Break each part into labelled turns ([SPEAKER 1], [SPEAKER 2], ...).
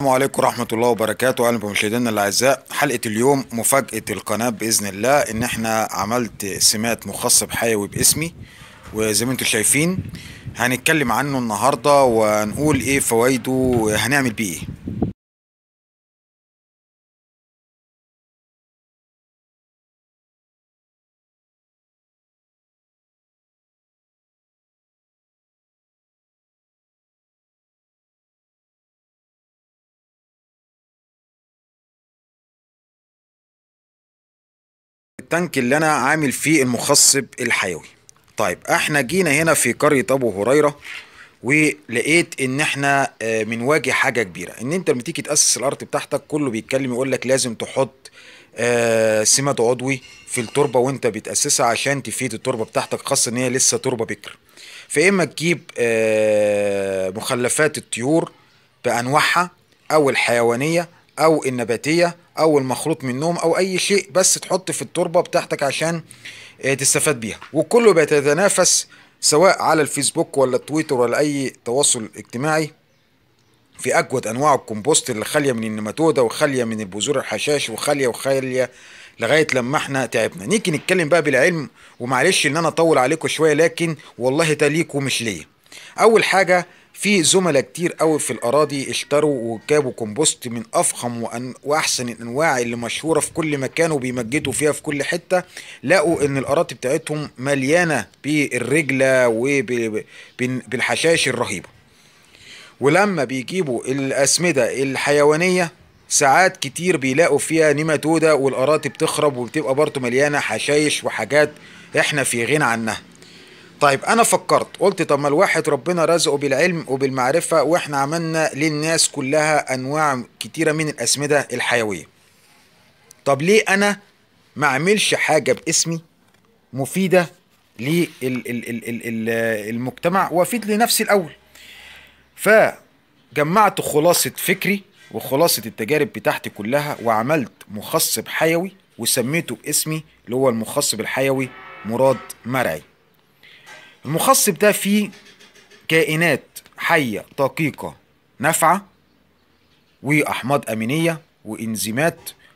[SPEAKER 1] السلام عليكم ورحمة الله وبركاته أهلا بمشاهدينا الأعزاء حلقة اليوم مفاجأة القناة بإذن الله إن إحنا عملت سمات مخصب حيوي باسمي وزي ما انتم شايفين هنتكلم عنه النهاردة ونقول إيه فوائده وهنعمل بيه إيه التانك اللي انا عامل فيه المخصب الحيوي طيب احنا جينا هنا في قرية ابو هريرة ولقيت ان احنا آه، بنواجه حاجة كبيرة ان انت لما تيجي تأسس الارض بتاعتك كله بيتكلم يقول لك لازم تحط آه، سماد عضوي في التربة وانت بتأسسها عشان تفيد التربة بتاعتك خاصة ان هي لسه تربة بكر فاما تجيب آه، مخلفات الطيور بانواعها او الحيوانية او النباتية او المخلوط منهم او اي شيء بس تحط في التربة بتاعتك عشان آه، تستفاد بيها وكله بيتنافس سواء على الفيسبوك ولا تويتر ولا اي تواصل اجتماعي في اجود انواع الكمبوست اللي خاليه من النماتوده وخاليه من البذور الحشاش وخاليه وخاليه لغايه لما احنا تعبنا نيجي نتكلم بقى بالعلم ومعلش ان انا اطول عليكم شويه لكن والله ده ليكوا مش ليا اول حاجه في زملاء كتير قوي في الاراضي اشتروا وجابوا كومبوست من افخم وأن واحسن الانواع اللي مشهوره في كل مكان وبيمجدوا فيها في كل حته لقوا ان الاراضي بتاعتهم مليانه بالرجله وبالحشائش الرهيبه ولما بيجيبوا الأسمدة الحيوانية ساعات كتير بيلاقوا فيها نيماتودا والأراضي بتخرب وبتبقى برضه مليانة حشايش وحاجات احنا في غنى عنها طيب انا فكرت قلت طب ما الواحد ربنا رزقه بالعلم وبالمعرفة واحنا عملنا للناس كلها انواع كتيرة من الاسمدة الحيوية طب ليه انا ما اعملش حاجة باسمي مفيدة للمجتمع وافيد لنفسي الاول فجمعت خلاصة فكري وخلاصة التجارب بتاعتي كلها وعملت مخصب حيوي وسميته باسمي اللي هو المخصب الحيوي مراد مرعي المخصب ده فيه كائنات حية دقيقة نافعة وأحماض أمينية وإنزيمات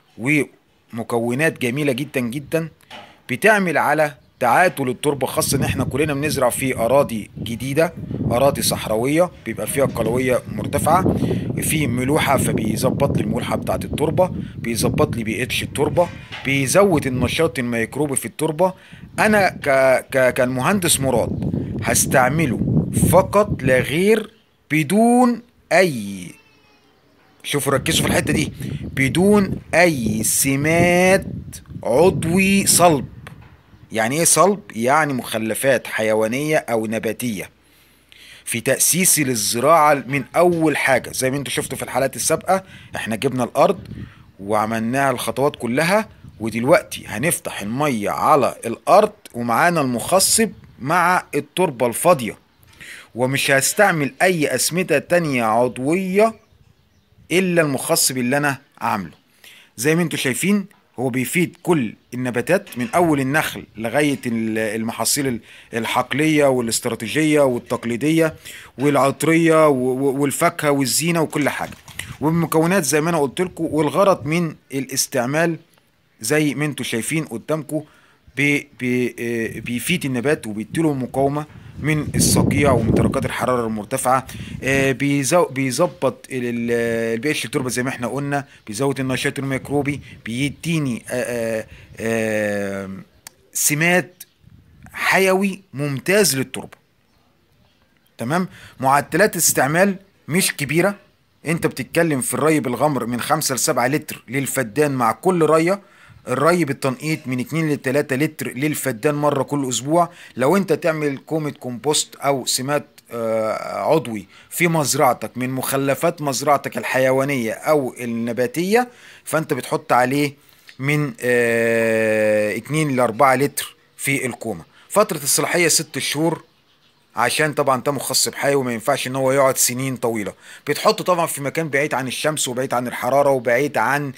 [SPEAKER 1] ومكونات جميلة جدا جدا بتعمل على تعادل التربة خاصة ان احنا كلنا بنزرع في اراضي جديدة اراضي صحراوية بيبقى فيها قلوية مرتفعة في ملوحة فبيظبط لي الملوحة بتاعت التربة بيظبط لي بي اتش التربة بيزود النشاط الميكروبي في التربة انا ك... ك... كالمهندس مراد هستعمله فقط لا غير بدون اي شوفوا ركزوا في الحتة دي بدون اي سمات عضوي صلب يعني ايه صلب يعني مخلفات حيوانية او نباتية في تأسيسي للزراعة من اول حاجة زي ما انتوا شفتوا في الحلقات السابقة احنا جبنا الارض وعملناها الخطوات كلها ودلوقتي هنفتح المية على الارض ومعانا المخصب مع التربة الفاضية ومش هستعمل اي اسمدة تانية عضوية الا المخصب اللي انا عامله زي ما انتوا شايفين هو بيفيد كل النباتات من اول النخل لغايه المحاصيل الحقليه والاستراتيجيه والتقليديه والعطريه والفاكهه والزينه وكل حاجه والمكونات زي ما انا قلت لكم والغرض من الاستعمال زي ما انتم شايفين قدامكم بي بي بيفيد النبات وبيديله مقاومه من الصقيع ومن درجات الحراره المرتفعه بيظبط البي اتش التربه زي ما احنا قلنا بيزود النشاط الميكروبي بيديني آآ آآ سماد حيوي ممتاز للتربه تمام معدلات الاستعمال مش كبيره انت بتتكلم في الري بالغمر من 5 ل 7 لتر للفدان مع كل ريه الري بالتنقيط من 2 ل 3 لتر للفدان مره كل اسبوع لو انت تعمل كومة كومبوست او سمات عضوي في مزرعتك من مخلفات مزرعتك الحيوانيه او النباتيه فانت بتحط عليه من 2 ل 4 لتر في الكومه فتره الصلاحيه 6 شهور عشان طبعا ده مخصب حيوي وما ينفعش ان هو يقعد سنين طويله بتحطه طبعا في مكان بعيد عن الشمس وبعيد عن الحراره وبعيد عن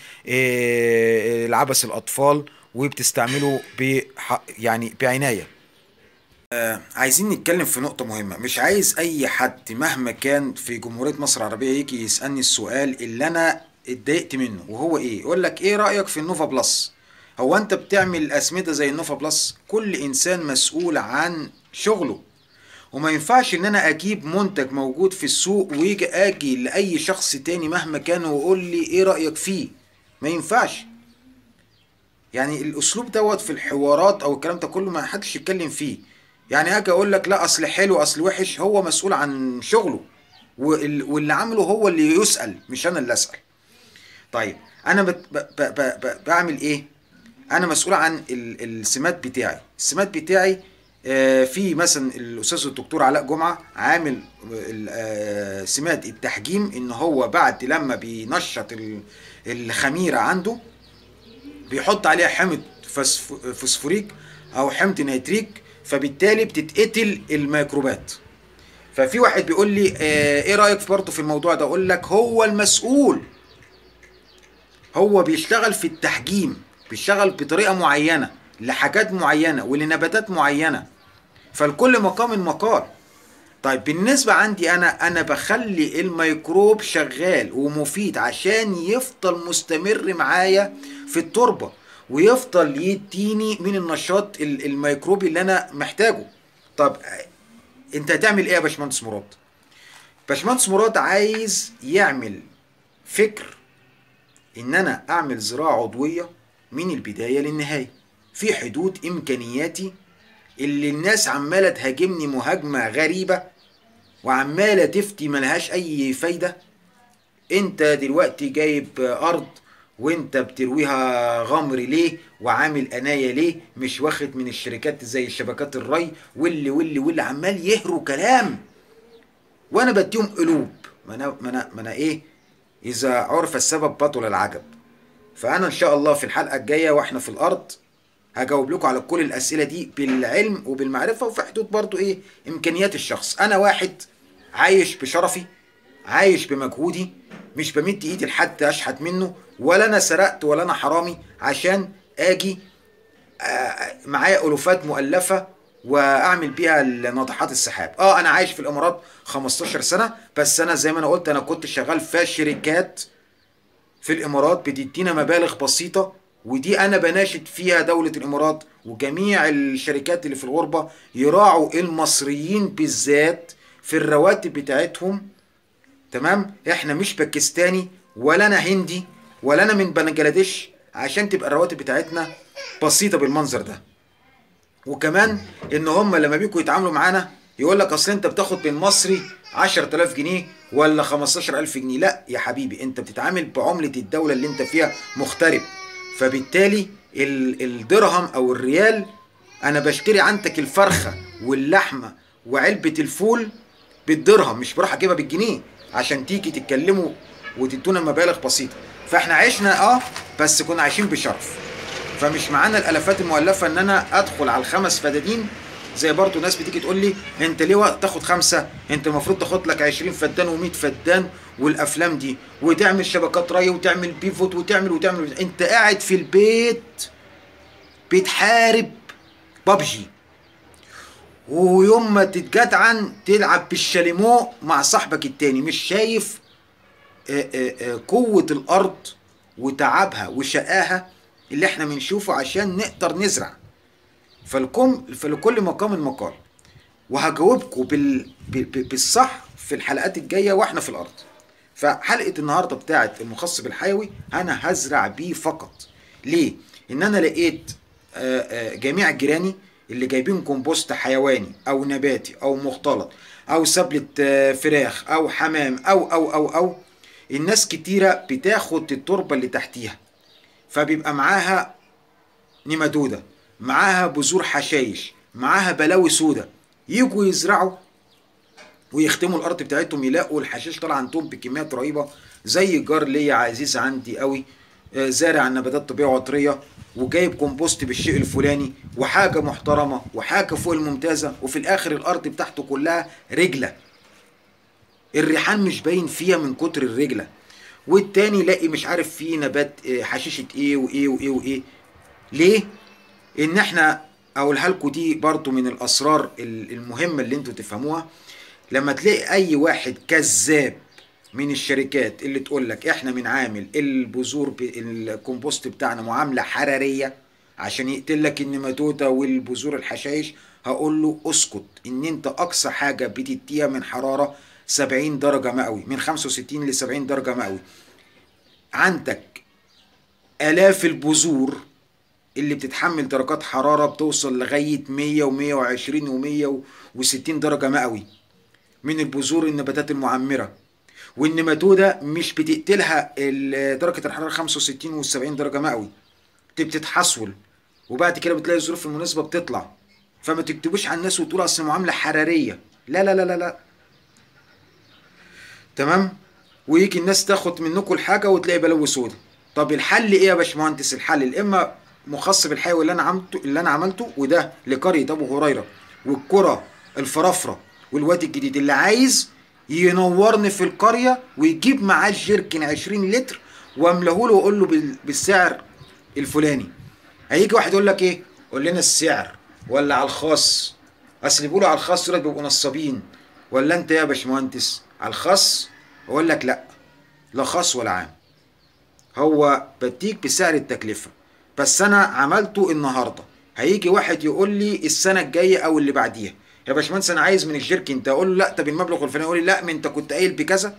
[SPEAKER 1] العبث الاطفال وبتستعمله ب يعني بعنايه آه عايزين نتكلم في نقطة مهمة مش عايز أي حد مهما كان في جمهورية مصر العربية يجي يسألني السؤال اللي أنا اتضايقت منه وهو إيه؟ يقول لك إيه رأيك في النوفا بلس؟ هو أنت بتعمل أسمدة زي النوفا بلس؟ كل إنسان مسؤول عن شغله وما ينفعش إن أنا أجيب منتج موجود في السوق ويجي أجي لأي شخص تاني مهما كان ويقول لي إيه رأيك فيه؟ ما ينفعش يعني الاسلوب دوت في الحوارات او الكلام ده كله ما حدش يتكلم فيه يعني اجي اقول لك لا اصل حلو اصل وحش هو مسؤول عن شغله وال- واللي عامله هو اللي يسأل مش انا اللي اسأل طيب انا بت ب ب ب ب بعمل ايه انا مسؤول عن ال- السمات بتاعي السمات بتاعي آه، في مثلا الاستاذ الدكتور علاء جمعه عامل ال- آه، سمات التحجيم ان هو بعد لما بينشط ال- الخميره عنده بيحط عليها حمض فسف- فوسفوريك او حمض نيتريك فبالتالي بتتقتل الميكروبات ففي واحد بيقول لي آه، ايه رايك برضه في الموضوع ده اقول لك هو المسؤول هو بيشتغل في التحجيم بيشتغل بطريقه معينه لحاجات معينه ولنباتات معينه فالكل مقام مقال طيب بالنسبة عندي أنا أنا بخلي الميكروب شغال ومفيد عشان يفضل مستمر معايا في التربة ويفضل يديني من النشاط ال- الميكروبي اللي أنا محتاجه طب أنت هتعمل إيه يا باشمهندس مراد؟ باشمهندس مراد عايز يعمل فكر إن أنا أعمل زراعة عضوية من البداية للنهاية في حدود إمكانياتي اللي الناس عمالة تهاجمني مهاجمة غريبة وعمالة تفتي ملهاش أي فايدة أنت دلوقتي جايب أرض وأنت بترويها غمر ليه وعامل أناية ليه مش واخد من الشركات زي شبكات الري واللي واللي واللي عمال يهروا كلام وأنا بديهم قلوب ما أنا ما أنا ما أنا إيه إذا عرف السبب بطل العجب فأنا إن شاء الله في الحلقة الجاية وإحنا في الأرض هجاوب لكم على كل الاسئله دي بالعلم وبالمعرفه وفي حدود برضو ايه امكانيات الشخص انا واحد عايش بشرفي عايش بمجهودي مش بمد ايدي لحد اشحت منه ولا انا سرقت ولا انا حرامي عشان اجي آه، معايا الوفات مؤلفه واعمل بيها ناطحات السحاب اه انا عايش في الامارات 15 سنه بس انا زي ما انا قلت انا كنت شغال في شركات في الامارات بتدينا مبالغ بسيطه ودي انا بناشد فيها دولة الامارات وجميع الشركات اللي في الغربة يراعوا المصريين بالذات في الرواتب بتاعتهم تمام احنا مش باكستاني ولا انا هندي ولا انا من بنجلاديش عشان تبقى الرواتب بتاعتنا بسيطة بالمنظر ده وكمان ان هم لما بيجوا يتعاملوا معانا يقول لك اصل انت بتاخد من مصري 10000 جنيه ولا 15000 جنيه لا يا حبيبي انت بتتعامل بعملة الدولة اللي انت فيها مغترب فبالتالي ال- الدرهم او الريال انا بشتري عندك الفرخة واللحمة وعلبة الفول بالدرهم مش بروح اجيبها بالجنيه عشان تيجي تتكلموا وتدونا مبالغ بسيطة فاحنا عشنا اه بس كنا عايشين بشرف فمش معانا الالافات المؤلفه ان انا ادخل على الخمس فدادين زي برضو ناس بتيجي تقول لي انت ليه وقت تاخد خمسه انت المفروض تاخد لك 20 فدان و100 فدان والافلام دي وتعمل شبكات ري وتعمل بيفوت وتعمل وتعمل انت قاعد في البيت بتحارب بابجي ويوم ما تتجدعن تلعب بالشاليمو مع صاحبك التاني مش شايف آه، آه، آه، قوة الأرض وتعبها وشقاها اللي احنا بنشوفه عشان نقدر نزرع فالكم فلكل مقام مقال وهجاوبكم بال... ب- ب- بالصح في الحلقات الجاية واحنا في الأرض فحلقة النهاردة بتاعت المخصب الحيوي أنا هزرع بيه فقط ليه؟ إن أنا لقيت آه، آه، جميع جيراني اللي جايبين كومبوست حيواني أو نباتي أو مختلط أو سبلة آه، فراخ أو حمام أو أو أو أو الناس كتيرة بتاخد التربة اللي تحتيها فبيبقى معاها نمدودة معاها بذور حشايش معاها بلاوي سودة يجوا يزرعوا ويختموا الارض بتاعتهم يلاقوا الحشيش طالع عندهم بكميات رهيبه زي جار ليا عزيز عندي قوي آه، زارع نباتات طبيعيه عطريه وجايب كومبوست بالشيء الفلاني وحاجه محترمه وحاجه فوق الممتازه وفي الاخر الارض بتاعته كلها رجله الريحان مش باين فيها من كتر الرجله والتاني لاقي مش عارف فيه نبات آه، حشيشه ايه وايه وايه وايه ليه ان احنا اقولها لكم دي برضو من الاسرار ال- المهمه اللي انتوا تفهموها لما تلاقي اي واحد كذاب من الشركات اللي تقول لك احنا بنعامل البذور ب- الكومبوست بتاعنا معامله حراريه عشان يقتل لك النماتوده والبذور الحشائش هقول له اسكت ان انت اقصى حاجه بتديها من حراره 70 درجه مئوي من 65 ل 70 درجه مئوي عندك آلاف البذور اللي بتتحمل درجات حرارة بتوصل لغاية 100 و120 و160 درجة مئوي من البذور النباتات المعمرة والنماتودة مش بتقتلها ال- درجة الحرارة 65 و70 درجة مئوي دي بتتحصول وبعد كده بتلاقي الظروف المناسبة بتطلع فما تكتبوش على الناس وتقولوا اصل معاملة حرارية لا لا لا لا لا تمام ويجي الناس تاخد منكم الحاجه وتلاقي بلوي سودا طب الحل ايه يا باشمهندس الحل الاما مخص بالحيوي اللي انا عملته اللي انا عملته وده لقريه ابو هريره والقرى الفرافره والوادي الجديد اللي عايز ينورني في القريه ويجيب معاه الجيركن 20 لتر واملاه له واقول له بال- بالسعر الفلاني هيجي واحد يقول لك ايه قول لنا السعر ولا على الخاص اصل اللي بيقولوا على الخاص دول بيبقوا نصابين ولا انت يا باشمهندس على الخاص اقول لك لا لا خاص ولا عام هو بديك بسعر التكلفة بس انا عملته النهارده هيجي واحد يقول لي السنة الجاية او اللي بعديها يا باشمهندس انا عايز من الشركة انت اقول له لا طب المبلغ الفلاني يقول لي لا ما انت كنت قايل بكذا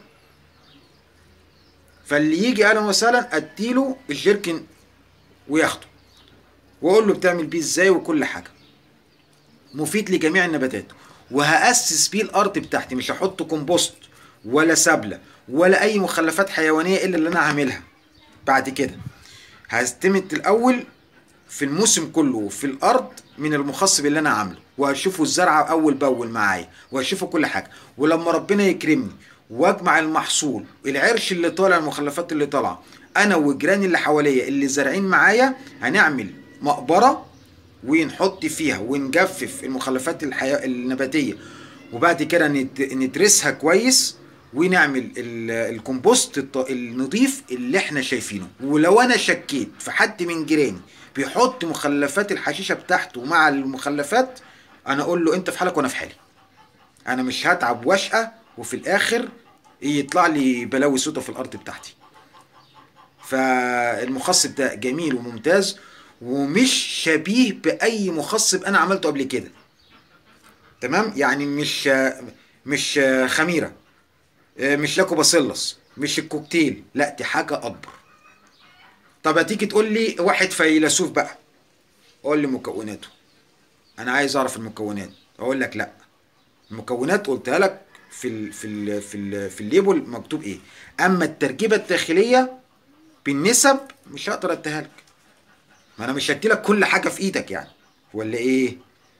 [SPEAKER 1] فاللي يجي اهلا وسهلا اديله الجيركن وياخده واقول له بتعمل بيه ازاي وكل حاجه مفيد لجميع النباتات وهأسس بيه الأرض بتاعتي مش هحط كومبوست ولا سبلة ولا أي مخلفات حيوانية إلا اللي أنا عاملها بعد كده هستمد الأول في الموسم كله في الأرض من المخصب اللي أنا عامله وهشوفه الزرعة أول بأول معايا وهشوفه كل حاجة ولما ربنا يكرمني واجمع المحصول العرش اللي طالع المخلفات اللي طالعه انا وجيراني اللي حواليا اللي زارعين معايا هنعمل مقبره ونحط فيها ونجفف المخلفات الحياة النباتية وبعد كده نت- ندرسها كويس ونعمل ال- الكompost الط- النظيف اللي احنا شايفينه ولو انا شكيت في حد من جيراني بيحط مخلفات الحشيشة بتاعته مع المخلفات انا اقول له انت في حالك وانا في حالي انا مش هتعب واشقى وفي الاخر يطلع لي بلاوي سودا في الارض بتاعتي فالمخصب ده جميل وممتاز ومش شبيه باي مخصب انا عملته قبل كده تمام يعني مش مش خميره مش لاكو باسيلس مش الكوكتيل لا دي حاجه اكبر طب هتيجي تقول لي واحد فيلسوف بقى قول لي مكوناته انا عايز اعرف المكونات اقول لك لا المكونات قلتها لك في ال في ال في ال في الليبل مكتوب ايه اما التركيبه الداخليه بالنسب مش هقدر اديها لك ما انا مش هدي لك كل حاجه في ايدك يعني ولا ايه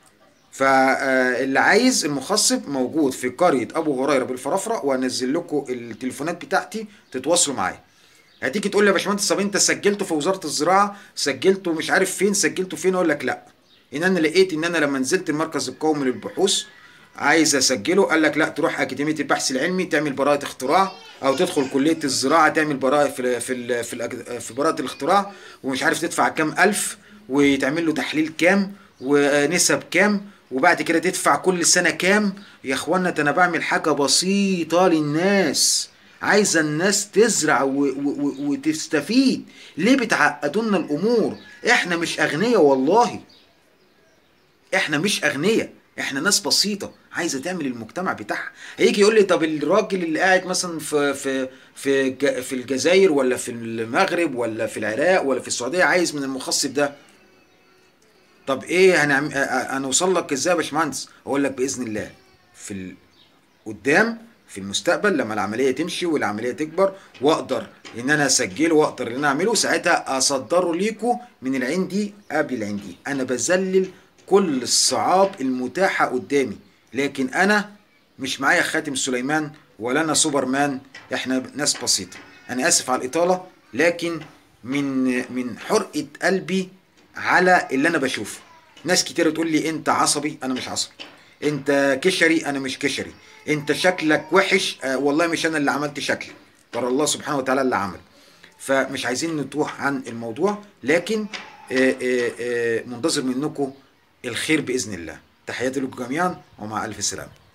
[SPEAKER 1] فاللي عايز المخصب موجود في قريه ابو هريره بالفرافره وانزل لكم التليفونات بتاعتي تتواصلوا معايا هتيجي تقول لي يا باشمهندس طب انت سجلته في وزاره الزراعه سجلته مش عارف فين سجلته فين اقول لك لا ان انا لقيت ان انا لما نزلت المركز القومي للبحوث عايز اسجله قال لك لا تروح اكاديميه البحث العلمي تعمل براءه اختراع او تدخل كليه الزراعه تعمل براءه في ال في ال في, الأج- في براءه الاختراع ومش عارف تدفع كام الف ويتعمل له تحليل كام ونسب كام وبعد كده تدفع كل سنه كام يا اخوانا ده انا بعمل حاجه بسيطه للناس عايزه الناس تزرع و- و- و- وتستفيد ليه بتعقدوا لنا الامور احنا مش اغنياء والله احنا مش اغنياء احنا ناس بسيطه عايزه تعمل المجتمع بتاعها هيجي يقول لي طب الراجل اللي قاعد مثلا في في في ج- في الجزائر ولا في المغرب ولا في العراق ولا في السعوديه عايز من المخصب ده طب ايه هنعمل هنوصل لك ازاي يا باشمهندس اقول لك باذن الله في ال... قدام في المستقبل لما العمليه تمشي والعمليه تكبر واقدر ان انا اسجله واقدر ان انا اعمله ساعتها اصدره ليكم من العين دي قبل العين دي انا بذلل كل الصعاب المتاحه قدامي لكن انا مش معايا خاتم سليمان ولا انا سوبرمان احنا ناس بسيطه انا اسف على الاطاله لكن من من حرقه قلبي على اللي انا بشوفه ناس كتير تقول لي انت عصبي انا مش عصبي انت كشري انا مش كشري انت شكلك وحش آه والله مش انا اللي عملت شكلي ترى الله سبحانه وتعالى اللي عمل فمش عايزين نتوه عن الموضوع لكن آه آه آه منتظر منكم الخير باذن الله تحياتي لكم جميعا ومع الف سلامه